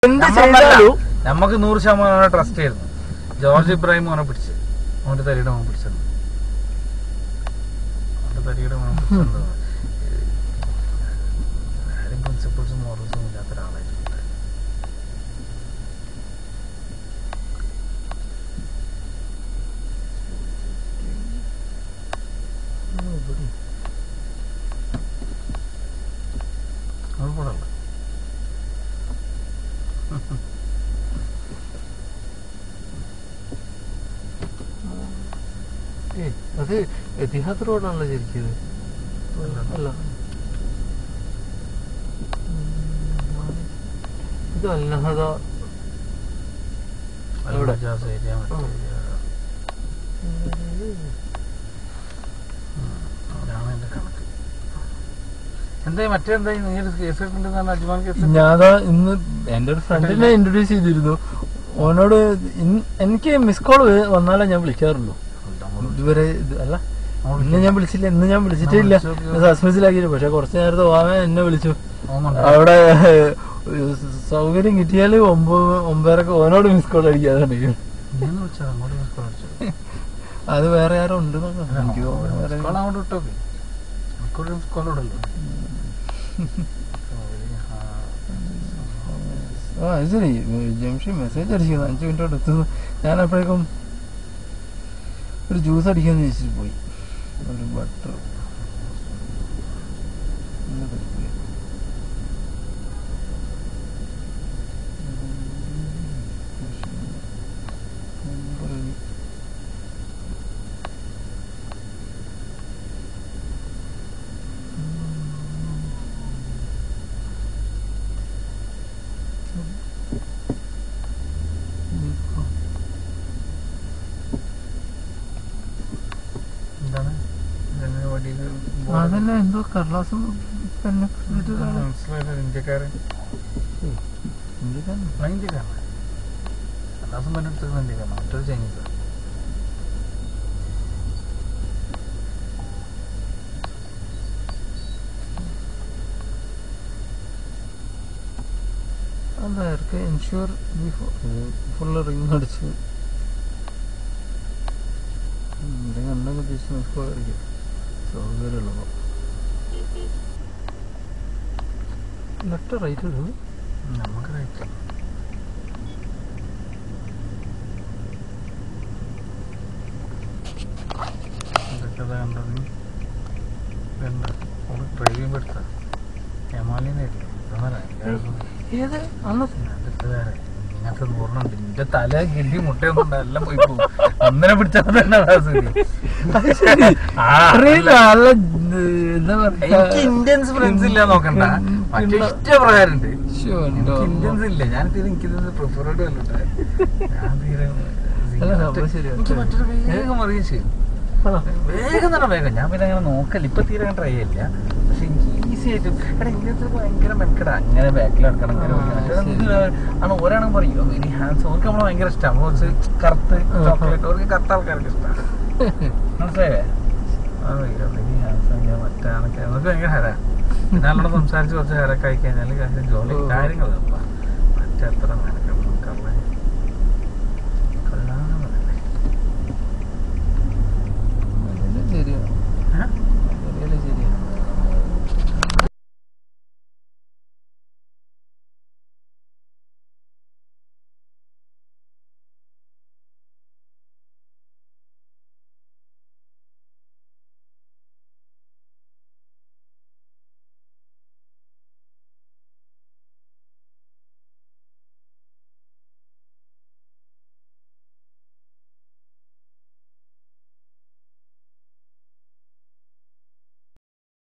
എന്ത് നമ്മളല്ല. ചെയ്താലും നമുക്ക് നൂറ് ശതമാനം ട്രസ്റ്റ് ആയിരുന്നു ജോർജ് ഇബ്രാഹിം മോനെ പിടിച്ച് അവന്റെ തരിയുടെ മോൻ പിടിച്ചത് അവന്റെ തരിയുടെ മോൻ പിടിച്ചത് ആരും പ്രിൻസിപ്പിൾസും മോറൽസും ഇല്ലാത്ത ഒരാളായിരുന്നു കുഴപ്പമില്ല ഏയ്, അത് എത്തിഹാദ് റോഡാണല്ലോ ശരിക്കും ഇത്. അല്ല ഉം, ഇത് അല്ലഹദ എവിടെ? ജാസ് ഏരിയ മറ്റേ ആ. ഏരിയ അതാണ് എന്റെ കണക്ക് എന്തായി മറ്റേ എന്തായി നീ ഒരു കേസ് എടുത്തിട്ടുണ്ടെന്നാണ് അജ്മാൻ കേസ് ഞാനാ ഇന്ന് എന്റെ ഒരു ഫ്രണ്ടിനെ ഇൻട്രൊഡ്യൂസ് ചെയ്തിരുന്നു ഓനോട് ഇൻ- എനിക്ക് മിസ് കോൾ വന്നാലേ ഞാൻ വിളിക്കാറുള്ളൂ ഇതുവരെ ഇത് അല്ല ഇന്ന് ഞാൻ വിളിച്ചില്ല ഇന്ന് ഞാൻ വിളിച്ചിട്ടേ ഇല്ല സസ്പെൻസിലാക്കിയിട്ട് പക്ഷെ കുറച്ച് നേരത്തെ വാവൻ എന്നെ വിളിച്ചു അവിടെ സൗകര്യം കിട്ടിയാല് ഒമ്പത് ഒമ്പതരക്ക് ഓനോട് മിസ് കോൾ അടിക്കാതാണ് വിളിച്ചാൽ അങ്ങോട്ട് മിസ് കോൾ അടിച്ചു അത് വേറെ ആരോ ഉണ്ട് എനിക്ക് തോന്നുന്നു വേറെ- കോൾ അങ്ങോട്ട് വിട്ടോക്കെ നമുക്കൊരു മിസ് കോൾ ഇടല്ലോ ആ അത് ശരി ജംഷി മെസ്സേജ് അടിക്കുന്നു അഞ്ച് മിനിറ്റ് കൊണ്ട് എത്തുന്നു ഞാൻ അപ്പോഴേക്കും ഒരു ജ്യൂസ് അടിക്കാന്ന് വെച്ചിട്ട് പോയി ഒരു ബട്ടർ എന്താണ് ഇതെങ്ങനെ വടിയിൽ അതല്ല എന്തോ കടലാസും പെന്നെ മനസ്സിലായത് ഇന്ത്യക്കാരൻ ആ, ഇന്ത്യക്കാരനാ കടലാസും പന്നെടുത്തിരുന്ന ഇന്ത്യക്കാരനാ മറ്റൊരു ചൈനീസാ അതാർക്ക് ഇൻഷുർ ഫുള്ള് റിങ് അടിച്ച് എന്തെങ്കിലും ഉണ്ടെങ്കിൽ തിരിച്ച് നിൽക്കുമായിരിക്കും സൗകര്യമുള്ളപ്പോൾ ലെഫ്റ്റ് റൈറ്റ് ഇടും നമുക്ക് റൈറ്റ് ഇതൊക്കെ ദാ കണ്ടോ നീ ഇതെന്താ ഓള് ഡ്രൈവ് ചെയ്യുമ്പോൾ എടുത്താ ഹിമാലയനായിട്ടില്ലേ ഏത് അന്ന് അതൊക്കെ വേറെ ഇങ്ങനത്തെ നൂറിനുണ്ട് എന്റെ തല ഗില്ലി മുട്ടയൊന്നും ഉണ്ട് എല്ലാം പോയി പോകും ഒന്നിനെ പിടിച്ചാൽ തന്നെ അതാ സ്ഥിതി. അത് ശരി. ആ, അത്രയും അല്ല. നല്ല ഇത് എന്താ പറയാ എനിക്ക് ഇന്ത്യൻസ് ഫ്രണ്ട്സ് ഇല്ല നോക്കണ്ട മറ്റേ ഇഷ്ട പ്രകാരമുണ്ട് ശ്ശോ, എൻ്റെ എനിക്ക് അമ്മ. ഇന്ത്യൻസ് ഇല്ല ഞാൻ തീരെ എനിക്ക് പ്രിഫറഡ് അല്ല ഞാൻ തീരെ അല്ല, സംഭവം ശരിയാ. എനിക്ക് മറ്റൊരു വേഗം അറിയുകയും ചെയ്യും ആണോ? വേഗം തന്നെ വേഗം ഞാൻ പിന്നെ അങ്ങനെ നോക്കല്ല ഇപ്പൊ തീരെ ട്രൈ ചെയ്യില്ല പക്ഷെ എനിക്ക് ഈസി ആയിട്ട് എടാ ഇങ്ങനത്തെ ഭയങ്കര മെനക്കെടാ അങ്ങനെ ബാക്കിൽ നടക്കണം ഇങ്ങനെ ആ, ഓടിക്കണം. മറ്റേത് ശരി. ഇത് ആണ് ഒരാളും പറയും വെരി ഹാൻഡ്സ് അവർക്ക് നമ്മളെ ഭയങ്കര ഇഷ്ടമാണ് കുറച്ച് കറുത്ത് ആ, ആ. ചോക്ലേറ്റ് അവർക്ക് കറുത്ത ആൾക്കാർക്ക് ഇഷ്ടമാണ് മനസ്സിലായേ ആ വെരി ഹാൻഡ്സ് ഇങ്ങനെ മറ്റാണൊക്കെ നമുക്ക് ഭയങ്കര ഹര പിന്നെ നമ്മളോട് സംസാരിച്ച് കുറച്ച് ഹരൊക്കെ ആയി കഴിഞ്ഞാൽ ജോലി ഓ. കാര്യങ്ങൾ